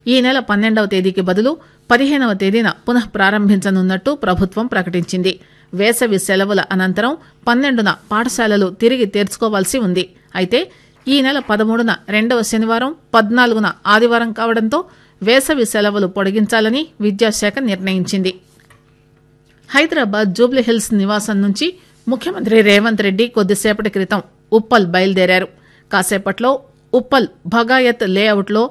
ఈ నెల పన్నెండవ తేదీకి బదులు పదిహేనవ తేదీన పునః ప్రారంభించనున్నట్టు ప్రభుత్వం ప్రకటించింది వేసవి సెలవుల అనంతరం పన్నెండున పాఠశాలలు తిరిగి తెరుచుకోవాల్సి ఉంది అయితే ఈ నెల పదమూడున రెండవ శనివారం పద్నాలుగున ఆదివారం కావడంతో వేసవి సెలవులు పొడిగించాలని విద్యాశాఖ నిర్ణయించింది హైదరాబాద్ జూబ్లీహిల్స్ నివాసం నుంచి ముఖ్యమంత్రి రేవంత్ రెడ్డి కొద్దిసేపటి క్రితం ఉప్పల్ బయలుదేరారు కాసేపట్లో ఉప్పల్ భగాయత్ లేఅవుట్లో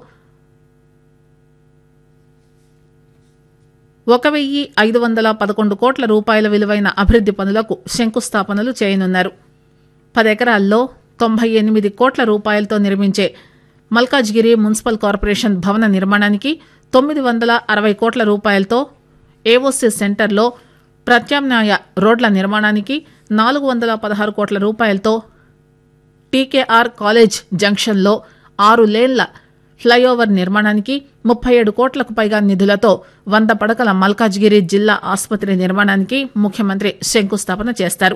ఒక వెయ్యి ఐదు వందల పదకొండు కోట్ల రూపాయల విలువైన అభివృద్ది పనులకు శంకుస్థాపనలు చేయనున్నారు పదెకరాల్లో తొంభై ఎనిమిది కోట్ల రూపాయలతో నిర్మించే మల్కాజ్గిరి మున్సిపల్ కార్పొరేషన్ భవన నిర్మాణానికి తొమ్మిది వందల అరవై కోట్ల రూపాయలతో ఏఓసీ సెంటర్లో ప్రత్యామ్నాయ రోడ్ల నిర్మాణానికి నాలుగు వందల పదహారు కోట్ల రూపాయలతో టీకేఆర్ కాలేజ్ జంక్షన్లో ఆరు లేన్ల ఫ్లైఓవర్ నిర్మాణానికి ముప్పై ఏడు కోట్లకు పైగా నిధులతో వంద పడకల మల్కాజ్గిరి జిల్లా ఆసుపత్రి నిర్మాణానికి ముఖ్యమంత్రి శంకుస్థాపన చేస్తారు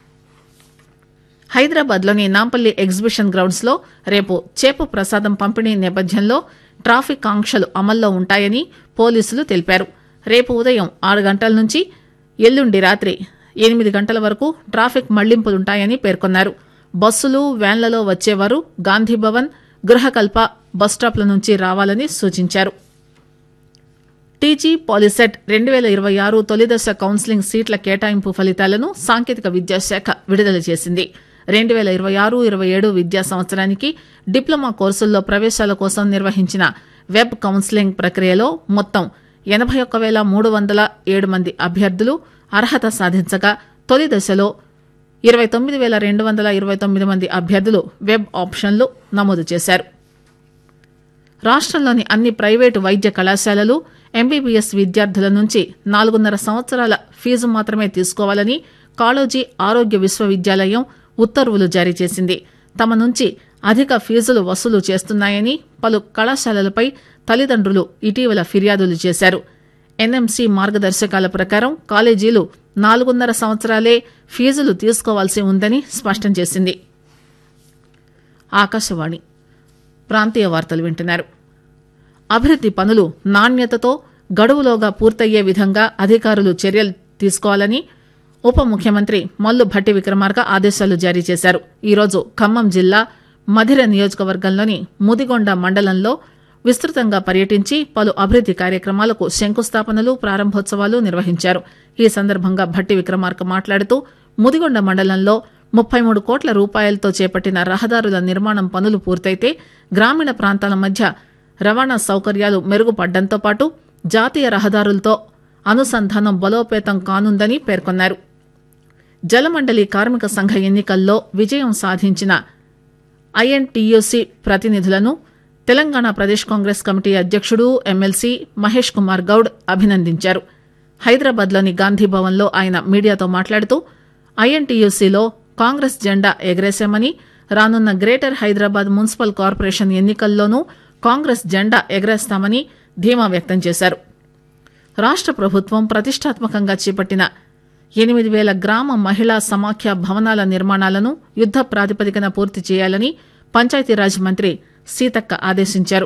హైదరాబాద్లోని నాంపల్లి ఎగ్జిబిషన్ గ్రౌండ్స్ లో రేపు చేపు ప్రసాదం పంపిణీ నేపథ్యంలో ట్రాఫిక్ ఆంక్షలు అమల్లో ఉంటాయని పోలీసులు తెలిపారు రేపు ఉదయం ఆరు గంటల నుంచి ఎల్లుండి రాత్రి ఎనిమిది గంటల వరకు ట్రాఫిక్ మళ్లింపులుంటాయని పేర్కొన్నారు బస్సులు వ్యాన్లలో వచ్చేవారు గాంధీభవన్ గృహకల్ప బస్టాప్ల నుంచి రావాలని సూచించారు టీజీ పాలిసెట్ రెండు వేల ఇరవై ఆరు తొలిదశ కౌన్సిలింగ్ సీట్ల కేటాయింపు ఫలితాలను సాంకేతిక విద్యాశాఖ విడుదల చేసింది రెండు వేల ఇరవై ఆరు ఇరవై ఏడు విద్యా సంవత్సరానికి డిప్లొమా కోర్సుల్లో ప్రవేశాల కోసం నిర్వహించిన వెబ్ కౌన్సిలింగ్ ప్రక్రియలో మొత్తం ఎనభై ఒక్క వేల మూడు వందల ఏడు మంది అభ్యర్థులు అర్హత సాధించగా తొలి దశలో ఇరవై తొమ్మిది వేల రెండు వందల ఇరవై తొమ్మిది మంది అభ్యర్థులు వెబ్ ఆప్షన్లు నమోదు చేశారు రాష్ట్రంలోని అన్ని ప్రైవేటు వైద్య కళాశాలలు ఎంబీబీఎస్ విద్యార్థుల నుంచి నాలుగున్నర సంవత్సరాల ఫీజు మాత్రమే తీసుకోవాలని కాళోజీ ఆరోగ్య విశ్వవిద్యాలయం ఉత్తర్వులు జారీ చేసింది తమ నుంచి అధిక ఫీజులు వసూలు చేస్తున్నాయని పలు కళాశాలలపై తల్లిదండ్రులు ఇటీవల ఫిర్యాదులు చేశారు ఎన్ఎంసీ మార్గదర్శకాల ప్రకారం కాలేజీలు నాలుగున్నర సంవత్సరాలే ఫీజులు తీసుకోవాల్సి ఉందని స్పష్టం చేసింది ఆకాశవాణి ప్రాంతీయ వార్తలు వింటున్నారు అభివృద్ది పనులు నాణ్యతతో గడువులోగా పూర్తయ్యే విధంగా అధికారులు చర్యలు తీసుకోవాలని ఉప ముఖ్యమంత్రి మల్లు భట్టి విక్రమార్క ఆదేశాలు జారీ చేశారు ఈరోజు ఖమ్మం జిల్లా మధిర నియోజకవర్గంలోని ముదిగొండ మండలంలో విస్తృతంగా పర్యటించి పలు అభివృద్ది కార్యక్రమాలకు శంకుస్థాపనలు ప్రారంభోత్సవాలు నిర్వహించారు ఈ సందర్భంగా భట్టి విక్రమార్క మాట్లాడుతూ ముదిగొండ మండలంలో ముప్పై మూడు కోట్ల రూపాయలతో చేపట్టిన రహదారుల నిర్మాణం పనులు పూర్తయితే గ్రామీణ ప్రాంతాల మధ్య రవాణా సౌకర్యాలు మెరుగుపడ్డంతో పాటు జాతీయ రహదారులతో అనుసంధానం బలోపేతం కానుందని పేర్కొన్నారు జలమండలి కార్మిక సంఘ ఎన్నికల్లో విజయం సాధించిన ఐఎన్టీయూసీ ప్రతినిధులను తెలంగాణ ప్రదేశ్ కాంగ్రెస్ కమిటీ అధ్యక్షుడు ఎమ్మెల్సీ మహేష్ కుమార్ గౌడ్ అభినందించారు హైదరాబాద్లోని గాంధీభవన్లో ఆయన మీడియాతో మాట్లాడుతూ ఐఎన్టీయూసీలో కాంగ్రెస్ జెండా ఎగరేశామని రానున్న గ్రేటర్ హైదరాబాద్ మున్సిపల్ కార్పొరేషన్ ఎన్నికల్లోనూ కాంగ్రెస్ జెండా ఎగరేస్తామని ధీమా వ్యక్తం చేశారు రాష్ట ప్రభుత్వం ప్రతిష్టాత్మకంగా చేపట్టిన ఎనిమిది వేల గ్రామ మహిళా సమాఖ్య భవనాల నిర్మాణాలను యుద్ద ప్రాతిపదికన పూర్తి చేయాలని పంచాయతీరాజ్ మంత్రి సీతక్క ఆదేశించారు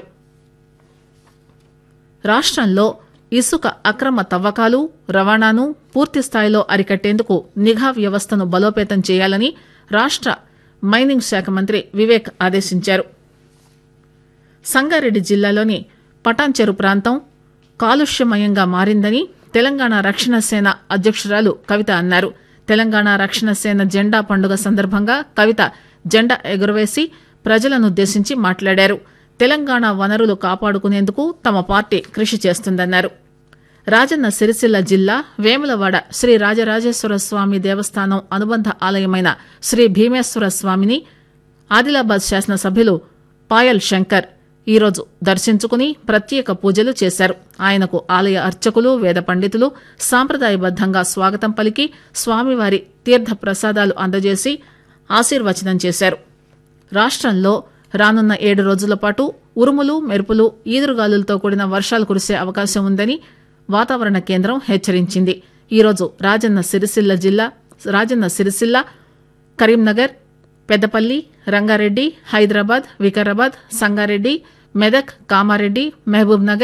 రాష్టంలో ఇసుక అక్రమ తవ్వకాలు రవాణాను పూర్తి స్థాయిలో అరికట్టేందుకు నిఘా వ్యవస్థను బలోపేతం చేయాలని రాష్ట మైనింగ్ శాఖ మంత్రి వివేక్ ఆదేశించారు సంగారెడ్డి జిల్లాలోని పటాన్చెరు ప్రాంతం కాలుష్యమయంగా మారిందని తెలంగాణ రక్షణ సేన అధ్యక్షురాలు కవిత అన్నారు తెలంగాణ రక్షణ సేన జెండా పండుగ సందర్భంగా కవిత జెండా ఎగురవేసి ప్రజలనుద్దేశించి మాట్లాడారు తెలంగాణ వనరులు కాపాడుకునేందుకు తమ పార్టీ కృషి చేస్తుందన్నారు రాజన్న సిరిసిల్ల జిల్లా వేములవాడ శ్రీ రాజరాజేశ్వర స్వామి దేవస్థానం అనుబంధ ఆలయమైన శ్రీ భీమేశ్వర స్వామిని ఆదిలాబాద్ శాసనసభ్యులు పాయల్ శంకర్ ఈరోజు దర్శించుకుని ప్రత్యేక పూజలు చేశారు ఆయనకు ఆలయ అర్చకులు వేద పండితులు సాంప్రదాయబద్దంగా స్వాగతం పలికి స్వామివారి తీర్థ ప్రసాదాలు అందజేసి ఆశీర్వచనం చేశారు రాష్టంలో రానున్న ఏడు రోజుల పాటు ఉరుములు మెరుపులు ఈదురుగాలులతో కూడిన వర్షాలు కురిసే అవకాశం ఉందని వాతావరణ కేంద్రం హెచ్చరించింది ఈరోజు రాజన్న సిరిసిల్ల జిల్లా రాజన్న సిరిసిల్ల కరీంనగర్ పెద్దపల్లి రంగారెడ్డి హైదరాబాద్ వికారాబాద్ సంగారెడ్డి మెదక్ కామారెడ్డి మహబూబ్ నగర్